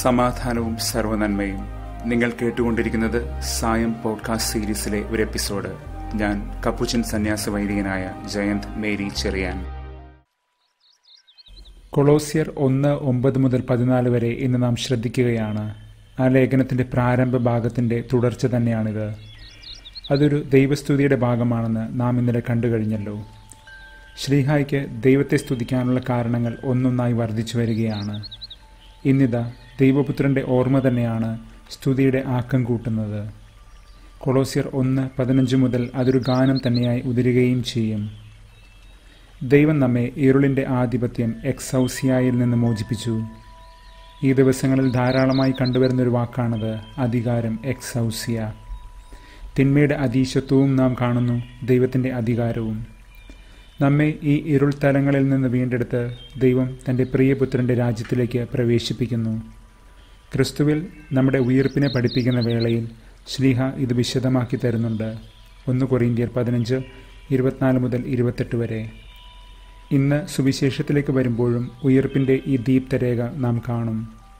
സമാധാനവും സർവനന്മയും നിങ്ങൾ കേട്ടുകൊണ്ടിരിക്കുന്നത് സായം പോഡ്കാസ്റ്റ് സീരീസിലെ ഒരു എപ്പിസോഡ് ഞാൻ കപ്പുച്ചൻ സന്യാസ വൈദികനായ ജയന്ത് മേരി ചെറിയാൻ കൊളോസിയർ ഒന്ന് ഒമ്പത് മുതൽ പതിനാല് വരെ ഇന്ന് നാം ശ്രദ്ധിക്കുകയാണ് ആ ലേഖനത്തിന്റെ പ്രാരംഭ ഭാഗത്തിന്റെ തുടർച്ച തന്നെയാണിത് അതൊരു ദൈവസ്തുതിയുടെ ഭാഗമാണെന്ന് നാം ഇന്നലെ കണ്ടു കഴിഞ്ഞല്ലോ ശ്രീഹായ്ക്ക് ദൈവത്തെ സ്തുതിക്കാനുള്ള കാരണങ്ങൾ ഒന്നൊന്നായി വർദ്ധിച്ചു വരികയാണ് ഇന്നിതാ ദൈവപുത്രന്റെ ഓർമ്മ തന്നെയാണ് സ്തുതിയുടെ ആക്കം കൂട്ടുന്നത് കൊളോസിയർ ഒന്ന് പതിനഞ്ച് മുതൽ അതൊരു ഗാനം തന്നെയായി ഉതിരുകയും ചെയ്യും ദൈവം നമ്മെ ഇരുളിന്റെ ആധിപത്യം എക്സൗസിയായിൽ നിന്ന് മോചിപ്പിച്ചു ഈ ദിവസങ്ങളിൽ ധാരാളമായി കണ്ടുവരുന്ന ഒരു വാക്കാണത് അധികാരം എക്സൗസിയ തിന്മയുടെ അതീശത്വവും നാം കാണുന്നു ദൈവത്തിൻ്റെ അധികാരവും നമ്മെ ഈ ഇരുൾ തലങ്ങളിൽ നിന്ന് വീണ്ടെടുത്ത് ദൈവം തൻ്റെ പ്രിയപുത്രൻ്റെ രാജ്യത്തിലേക്ക് പ്രവേശിപ്പിക്കുന്നു ക്രിസ്തുവിൽ നമ്മുടെ ഉയർപ്പിനെ പഠിപ്പിക്കുന്ന വേളയിൽ ശ്ലീഹ ഇത് വിശദമാക്കി തരുന്നുണ്ട് ഒന്ന് കൊറിയന്ത്യർ പതിനഞ്ച് ഇരുപത്തിനാല് മുതൽ ഇരുപത്തെട്ട് വരെ ഇന്ന് സുവിശേഷത്തിലേക്ക് വരുമ്പോഴും ഉയർപ്പിൻ്റെ ഈ ദീപ്തരേഖ നാം കാണും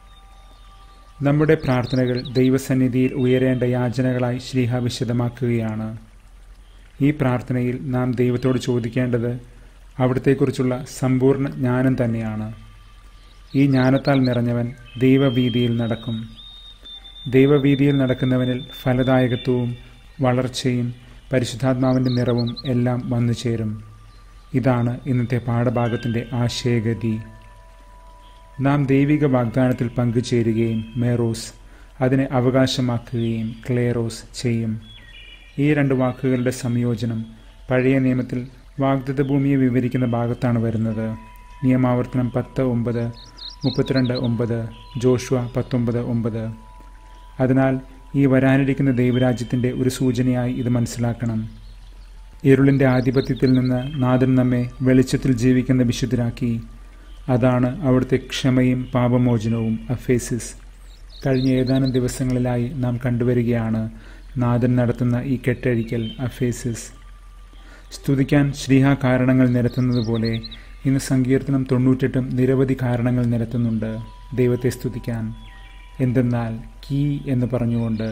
നമ്മുടെ പ്രാർത്ഥനകൾ ദൈവസന്നിധിയിൽ ഉയരേണ്ട യാചനകളായി ശ്രീഹ വിശദമാക്കുകയാണ് ഈ പ്രാർത്ഥനയിൽ നാം ദൈവത്തോട് ചോദിക്കേണ്ടത് അവിടത്തെക്കുറിച്ചുള്ള സമ്പൂർണ്ണ ജ്ഞാനം തന്നെയാണ് ഈ ജ്ഞാനത്താൽ നിറഞ്ഞവൻ ദൈവവീതിയിൽ നടക്കും ദൈവവീതിയിൽ നടക്കുന്നവനിൽ ഫലദായകത്വവും വളർച്ചയും പരിശുദ്ധാത്മാവിൻ്റെ നിറവും എല്ലാം വന്നു ചേരും ഇതാണ് ഇന്നത്തെ പാഠഭാഗത്തിൻ്റെ ആശയഗതി നാം ദൈവിക വാഗ്ദാനത്തിൽ പങ്കുചേരുകയും മേറോസ് അതിനെ അവകാശമാക്കുകയും ക്ലേറോസ് ചെയ്യും ഈ രണ്ട് വാക്കുകളുടെ സംയോജനം പഴയ നിയമത്തിൽ വാഗ്ദത്ത ഭൂമിയെ വിവരിക്കുന്ന ഭാഗത്താണ് വരുന്നത് നിയമാവർത്തനം പത്ത് ഒമ്പത് മുപ്പത്തിരണ്ട് ഒമ്പത് ജോഷുവ പത്തൊമ്പത് ഒമ്പത് അതിനാൽ ഈ വരാനിരിക്കുന്ന ദൈവരാജ്യത്തിൻ്റെ ഒരു സൂചനയായി ഇത് മനസ്സിലാക്കണം ഇരുളിൻ്റെ ആധിപത്യത്തിൽ നിന്ന് നാഥൻ നമ്മെ വെളിച്ചത്തിൽ ജീവിക്കുന്ന വിശുദ്ധരാക്കി അതാണ് അവിടുത്തെ ക്ഷമയും പാപമോചനവും അഫേസിസ് കഴിഞ്ഞ ഏതാനും ദിവസങ്ങളിലായി നാം കണ്ടുവരികയാണ് നാഥൻ നടത്തുന്ന ഈ കെട്ടഴിക്കൽ അഫേസിസ് സ്തുതിക്കാൻ ശ്രീഹ കാരണങ്ങൾ നിരത്തുന്നത് പോലെ ഇന്ന് സങ്കീർത്തനം തൊണ്ണൂറ്റെട്ടും നിരവധി കാരണങ്ങൾ നിരത്തുന്നുണ്ട് ദൈവത്തെ സ്തുതിക്കാൻ എന്തെന്നാൽ കീ എന്ന് പറഞ്ഞുകൊണ്ട്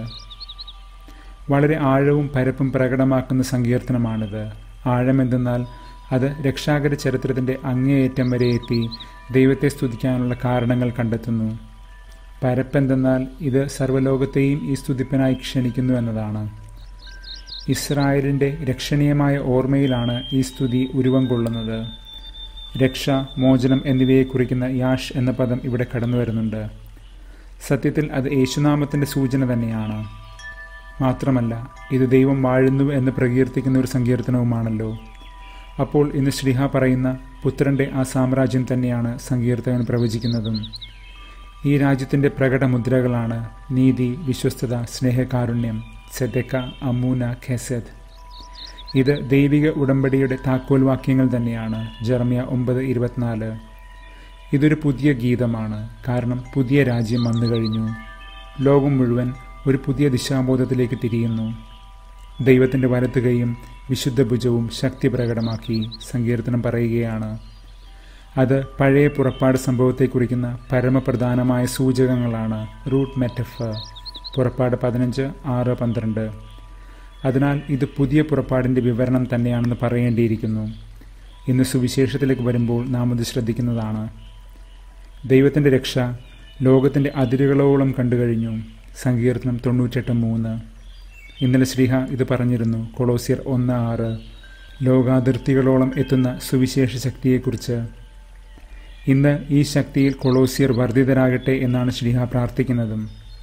വളരെ ആഴവും പരപ്പും പ്രകടമാക്കുന്ന സങ്കീർത്തനമാണിത് ആഴമെന്തെന്നാൽ അത് രക്ഷാകര ചരിത്രത്തിൻ്റെ അങ്ങേയറ്റം വരെ എത്തി ദൈവത്തെ സ്തുതിക്കാനുള്ള കാരണങ്ങൾ കണ്ടെത്തുന്നു പരപ്പെന്തെന്നാൽ ഇത് സർവ്വലോകത്തെയും ഈ സ്തുതിപ്പനായി ക്ഷണിക്കുന്നു എന്നതാണ് ഇസ്രായേലിൻ്റെ രക്ഷണീയമായ ഓർമ്മയിലാണ് ഈ സ്തുതി ഉരുവം കൊള്ളുന്നത് രക്ഷ മോചനം എന്നിവയെ കുറിക്കുന്ന യാഷ് എന്ന പദം ഇവിടെ കടന്നു വരുന്നുണ്ട് സത്യത്തിൽ അത് യേശുനാമത്തിൻ്റെ സൂചന തന്നെയാണ് മാത്രമല്ല ഇത് ദൈവം വാഴുന്നു എന്ന് പ്രകീർത്തിക്കുന്ന ഒരു സങ്കീർത്തനവുമാണല്ലോ അപ്പോൾ ഇന്ന് ശ്രീഹ പറയുന്ന പുത്രൻ്റെ ആ സാമ്രാജ്യം തന്നെയാണ് സങ്കീർത്തകൻ പ്രവചിക്കുന്നതും ഈ രാജ്യത്തിൻ്റെ പ്രകടമുദ്രകളാണ് നീതി വിശ്വസ്തത സ്നേഹകാരുണ്യം സെദക്ക അമൂന ഖെസദ് ഇത് ദൈവിക ഉടമ്പടിയുടെ താക്കോൽ വാക്യങ്ങൾ തന്നെയാണ് ജർമിയ ഒമ്പത് ഇരുപത്തിനാല് ഇതൊരു പുതിയ ഗീതമാണ് കാരണം പുതിയ രാജ്യം വന്നു കഴിഞ്ഞു ലോകം മുഴുവൻ ഒരു പുതിയ ദിശാബോധത്തിലേക്ക് തിരിയുന്നു ദൈവത്തിൻ്റെ വലത്തുകയും വിശുദ്ധ ഭുജവും ശക്തി പ്രകടമാക്കി സങ്കീർത്തനം പറയുകയാണ് അത് പഴയ പുറപ്പാട് സംഭവത്തെ കുറിക്കുന്ന പരമപ്രധാനമായ സൂചകങ്ങളാണ് റൂട്ട് മെറ്റഫർ പുറപ്പാട് പതിനഞ്ച് ആറ് പന്ത്രണ്ട് അതിനാൽ ഇത് പുതിയ പുറപ്പാടിൻ്റെ വിവരണം തന്നെയാണെന്ന് പറയേണ്ടിയിരിക്കുന്നു ഇന്ന് സുവിശേഷത്തിലേക്ക് വരുമ്പോൾ നാം അത് ശ്രദ്ധിക്കുന്നതാണ് ദൈവത്തിൻ്റെ രക്ഷ ലോകത്തിൻ്റെ അതിരുകളോളം കണ്ടുകഴിഞ്ഞു സങ്കീർത്തനം തൊണ്ണൂറ്റെട്ട് മൂന്ന് ഇന്നലെ ശ്രീഹ ഇത് പറഞ്ഞിരുന്നു കൊളോസിയർ ഒന്ന് ആറ് ലോകാതിർത്തികളോളം എത്തുന്ന സുവിശേഷ ശക്തിയെക്കുറിച്ച് ഇന്ന് ഈ ശക്തിയിൽ കൊളോസിയർ വർദ്ധിതരാകട്ടെ എന്നാണ് ശ്രീഹ പ്രാർത്ഥിക്കുന്നതും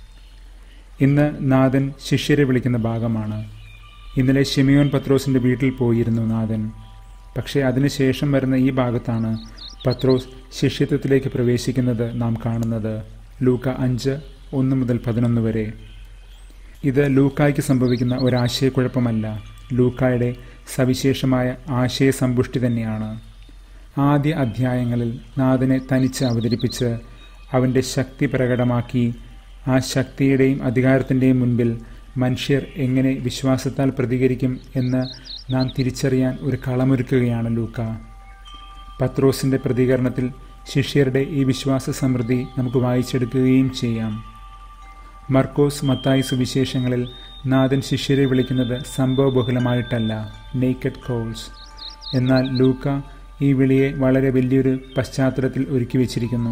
ഇന്ന് നാഥൻ ശിഷ്യരെ വിളിക്കുന്ന ഭാഗമാണ് ഇന്നലെ ഷിമിയോൻ പത്രോസിൻ്റെ വീട്ടിൽ പോയിരുന്നു നാഥൻ പക്ഷേ അതിനുശേഷം വരുന്ന ഈ ഭാഗത്താണ് പത്രോസ് ശിഷ്യത്വത്തിലേക്ക് പ്രവേശിക്കുന്നത് നാം കാണുന്നത് ലൂക്ക അഞ്ച് ഒന്ന് മുതൽ പതിനൊന്ന് വരെ ഇത് ലൂക്കായ്ക്ക് സംഭവിക്കുന്ന ഒരാശയക്കുഴപ്പമല്ല ലൂക്കായുടെ സവിശേഷമായ ആശയസമ്പുഷ്ടി തന്നെയാണ് ആദ്യ അധ്യായങ്ങളിൽ നാഥനെ തനിച്ച് അവതരിപ്പിച്ച് അവൻ്റെ ശക്തി പ്രകടമാക്കി ആ ശക്തിയുടെയും അധികാരത്തിൻ്റെയും മുൻപിൽ മനുഷ്യർ എങ്ങനെ വിശ്വാസത്താൽ പ്രതികരിക്കും എന്ന് നാം തിരിച്ചറിയാൻ ഒരു കളമൊരുക്കുകയാണ് ലൂക്ക പത്രോസിൻ്റെ പ്രതികരണത്തിൽ ശിഷ്യരുടെ ഈ വിശ്വാസ സമൃദ്ധി നമുക്ക് വായിച്ചെടുക്കുകയും ചെയ്യാം മർക്കോസ് മത്തായി സുവിശേഷങ്ങളിൽ നാഥൻ ശിഷ്യരെ വിളിക്കുന്നത് സംഭവബഹുലമായിട്ടല്ല നേക്കഡ് കോൾസ് എന്നാൽ ലൂക്ക ഈ വിളിയെ വളരെ വലിയൊരു പശ്ചാത്തലത്തിൽ ഒരുക്കി വച്ചിരിക്കുന്നു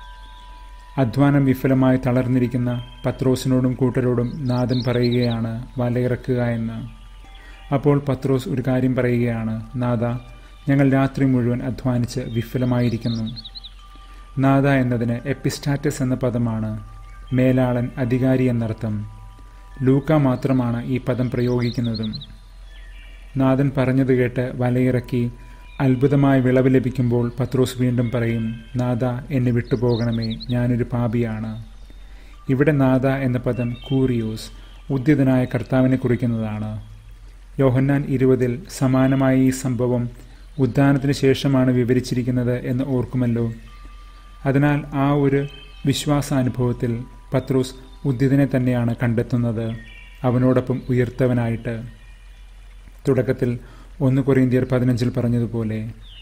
അധ്വാനം വിഫലമായി തളർന്നിരിക്കുന്ന പത്രോസിനോടും കൂട്ടരോടും നാഥൻ പറയുകയാണ് വലയിറക്കുക എന്ന് അപ്പോൾ പത്രോസ് ഒരു കാര്യം പറയുകയാണ് നാഥ ഞങ്ങൾ രാത്രി മുഴുവൻ അധ്വാനിച്ച് വിഫലമായിരിക്കുന്നു നാഥ എന്നതിന് എപ്പിസ്റ്റാറ്റസ് എന്ന പദമാണ് മേലാളൻ അധികാരി എന്നർത്ഥം ലൂക്ക മാത്രമാണ് ഈ പദം പ്രയോഗിക്കുന്നതും നാഥൻ പറഞ്ഞത് കേട്ട് വലയിറക്കി അത്ഭുതമായ വിളവ് ലഭിക്കുമ്പോൾ പത്രോസ് വീണ്ടും പറയും നാഥ എന്നെ വിട്ടുപോകണമേ ഞാനൊരു പാപിയാണ് ഇവിടെ നാഥ എന്ന പദം കൂറിയോസ് ഉദ്യതനായ കർത്താവിനെ കുറിക്കുന്നതാണ് യോഹന്നാൻ ഇരുപതിൽ സമാനമായ ഈ സംഭവം ഉദ്ധാനത്തിന് ശേഷമാണ് വിവരിച്ചിരിക്കുന്നത് എന്ന് ഓർക്കുമല്ലോ അതിനാൽ ആ ഒരു വിശ്വാസാനുഭവത്തിൽ പത്രോസ് ഉദ്യതനെ തന്നെയാണ് കണ്ടെത്തുന്നത് അവനോടൊപ്പം ഉയർത്തവനായിട്ട് തുടക്കത്തിൽ ഒന്ന് കൊറിയന്തിയർ പതിനഞ്ചിൽ പറഞ്ഞതുപോലെ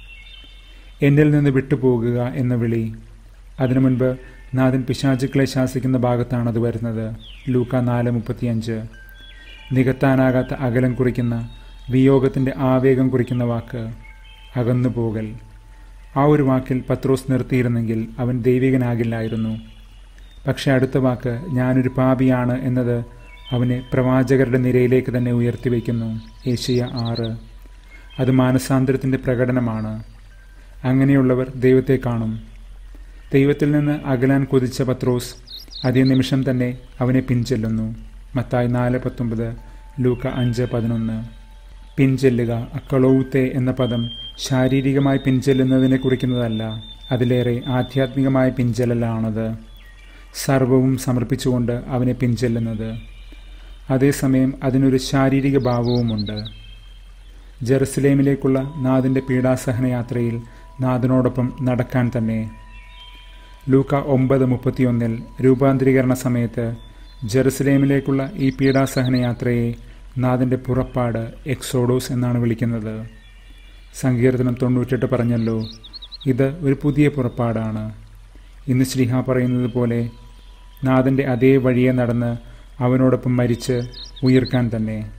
എന്നിൽ നിന്ന് വിട്ടുപോകുക എന്ന വിളി അതിനു മുൻപ് നാഥൻ പിശാചുക്കളെ ശാസിക്കുന്ന ഭാഗത്താണ് അത് വരുന്നത് ലൂക്ക നാല് മുപ്പത്തിയഞ്ച് നികത്താനാകാത്ത അകലം കുറിക്കുന്ന വിയോഗത്തിൻ്റെ ആവേഗം കുറിക്കുന്ന വാക്ക് അകന്നു പോകൽ ആ ഒരു വാക്കിൽ പത്രോസ് നിർത്തിയിരുന്നെങ്കിൽ അവൻ ദൈവികനാകില്ലായിരുന്നു പക്ഷെ അടുത്ത വാക്ക് ഞാനൊരു പാപിയാണ് എന്നത് അവനെ പ്രവാചകരുടെ നിരയിലേക്ക് തന്നെ ഉയർത്തിവെക്കുന്നു ഏഷ്യ ആറ് അത് മാനസാന്തരത്തിൻ്റെ പ്രകടനമാണ് അങ്ങനെയുള്ളവർ ദൈവത്തെ കാണും ദൈവത്തിൽ നിന്ന് അകലാൻ കൊതിച്ച പത്രോസ് അതേ നിമിഷം തന്നെ അവനെ പിൻചെല്ലുന്നു മത്തായി നാല് പത്തൊമ്പത് ലൂക്ക അഞ്ച് പതിനൊന്ന് പിൻചെല്ലുക അക്കളൌത്തെ എന്ന പദം ശാരീരികമായി പിൻചെല്ലുന്നതിനെ കുറിക്കുന്നതല്ല അതിലേറെ ആധ്യാത്മികമായ പിൻചെല്ലലാണത് സർവവും സമർപ്പിച്ചുകൊണ്ട് അവനെ പിൻചെല്ലുന്നത് അതേസമയം അതിനൊരു ശാരീരിക ഭാവവുമുണ്ട് ജെറുസലേമിലേക്കുള്ള നാഥിൻ്റെ പീഡാസഹനയാത്രയിൽ നാഥനോടൊപ്പം നടക്കാൻ തന്നെ ലൂക്ക ഒമ്പത് മുപ്പത്തിയൊന്നിൽ രൂപാന്തരീകരണ സമയത്ത് ജെറുസലേമിലേക്കുള്ള ഈ പീഡാസഹനയാത്രയെ നാഥൻ്റെ പുറപ്പാട് എക്സോഡോസ് എന്നാണ് വിളിക്കുന്നത് സങ്കീർത്തനം തൊണ്ണൂറ്റെട്ട് പറഞ്ഞല്ലോ ഇത് ഒരു പുതിയ പുറപ്പാടാണ് ഇന്ന് ശ്രീഹ പറയുന്നത് പോലെ നാഥൻ്റെ അതേ വഴിയെ നടന്ന് അവനോടൊപ്പം മരിച്ച് ഉയർക്കാൻ തന്നെ